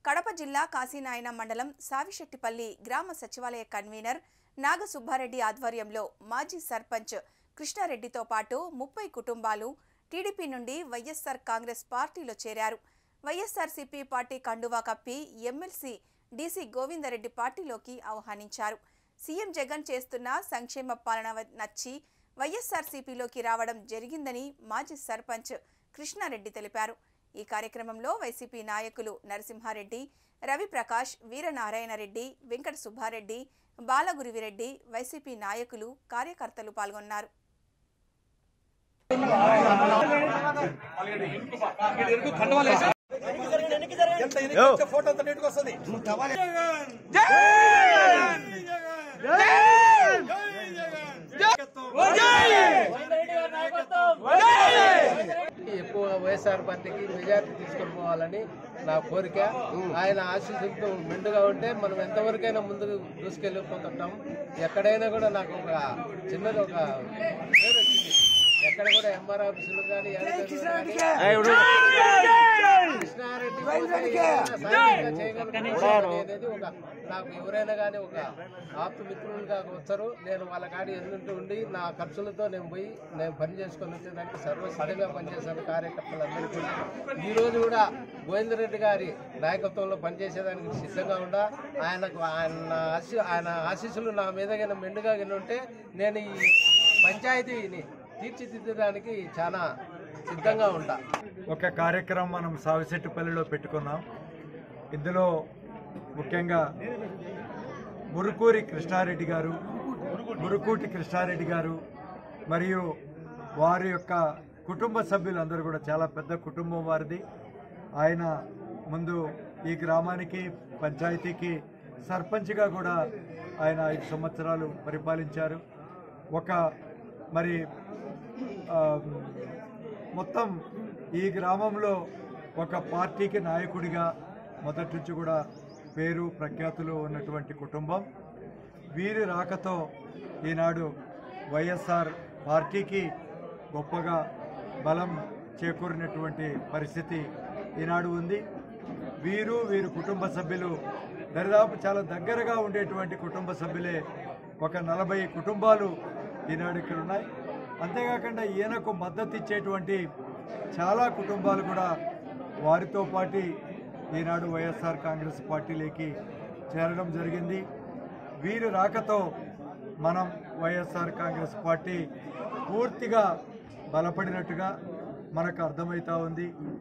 కడప జిల్లా కాశీనాయన మండలం సావిశెట్టిపల్లి గ్రామ సచివాలయ కన్వీనర్ నాగసుబ్బారెడ్డి ఆధ్వర్యంలో మాజీ సర్పంచ్ కృష్ణారెడ్డితో పాటు ముప్పై కుటుంబాలు టీడీపీ నుండి వైఎస్సార్ కాంగ్రెస్ పార్టీలో చేరారు వైఎస్సార్సీపీ పార్టీ కండువా కప్పి ఎమ్మెల్సీ డీసీ గోవిందరెడ్డి పార్టీలోకి ఆహ్వానించారు సీఎం జగన్ చేస్తున్న సంక్షేమ పాలన వ- నచ్చి వైఎస్సార్సీపీలోకి రావడం జరిగిందని మాజీ సర్పంచ్ కృష్ణారెడ్డి తెలిపారు ఈ కార్యక్రమంలో వైసీపీ నాయకులు నరసింహారెడ్డి రవిప్రకాష్ వీరనారాయణరెడ్డి వెంకట సుబ్బారెడ్డి బాలగురివిరెడ్డి వైసీపీ నాయకులు కార్యకర్తలు పాల్గొన్నారు ఫోటో అంతా నీట్గా వస్తుంది ఎక్కువ వైఎస్ఆర్ పార్టీకి మెజార్టీ తీసుకొని పోవాలని నా కోరిక ఆయన ఆశీస్సులతో మెండుగా ఉంటే మనం ఎంతవరకైనా ముందుకు దూసుకెళ్ళిపోతుంటాం ఎక్కడైనా కూడా నాకు ఒక చిన్నది ఒక పేరు వచ్చింది ఎక్కడ కూడా ఎంఆర్ ఆఫీసులు కానీ కృష్ణారెడ్డి పోతే ఏదైనా సాయంగా చేయగలుగుతాడు అనేది ఒక నాకు ఎవరైనా కానీ ఒక ఆప్త మిత్రులుగా వచ్చారు నేను వాళ్ళ కాడి ఎదుగుంటూ ఉండి నా ఖర్చులతో నేను పోయి నేను పని చేసుకొని వచ్చేదానికి సర్వసిద్ధంగా పనిచేశాను కార్యకర్తలందరికీ ఈ రోజు కూడా గోవిందరెడ్డి గారి నాయకత్వంలో పనిచేసేదానికి సిద్ధంగా ఉండా ఆయనకు ఆయన ఆశీ ఆయన ఆశీస్సులు నా మీద గిన మెండుగా గిన ఉంటే నేను ఈ పంచాయతీని తీర్చిదిద్దడానికి చాలా సిద్ధంగా ఉంటా ఒక కార్యక్రమం మనం సావిశెట్టిపల్లిలో పెట్టుకున్నాం ఇందులో ముఖ్యంగా మురుకూరి కృష్ణారెడ్డి గారు మురుకూటి కృష్ణారెడ్డి గారు మరియు వారి యొక్క కుటుంబ సభ్యులందరూ కూడా చాలా పెద్ద కుటుంబం వారిది ఆయన ముందు ఈ గ్రామానికి పంచాయతీకి సర్పంచ్గా కూడా ఆయన ఐదు సంవత్సరాలు పరిపాలించారు ఒక మరి ఆ, మొత్తం ఈ గ్రామంలో ఒక పార్టీకి నాయకుడిగా మొదటి నుంచి కూడా పేరు ప్రఖ్యాతులు ఉన్నటువంటి కుటుంబం వీరి రాకతో ఈనాడు వైఎస్ఆర్ పార్టీకి గొప్పగా బలం చేకూరినటువంటి పరిస్థితి ఈనాడు ఉంది వీరు వీరి కుటుంబ సభ్యులు దరిదాపు చాలా దగ్గరగా ఉండేటువంటి కుటుంబ సభ్యులే ఒక నలభై కుటుంబాలు ఈనాడు ఇక్కడ ఉన్నాయి అంతేకాకుండా ఈయనకు మద్దతు ఇచ్చేటువంటి చాలా కుటుంబాలు కూడా వారితో పాటు ఈనాడు వైఎస్ఆర్ కాంగ్రెస్ పార్టీలోకి చేరడం జరిగింది వీరి రాకతో మనం వైఎస్ఆర్ కాంగ్రెస్ పార్టీ పూర్తిగా బలపడినట్టుగా మనకు అర్థమవుతా ఉంది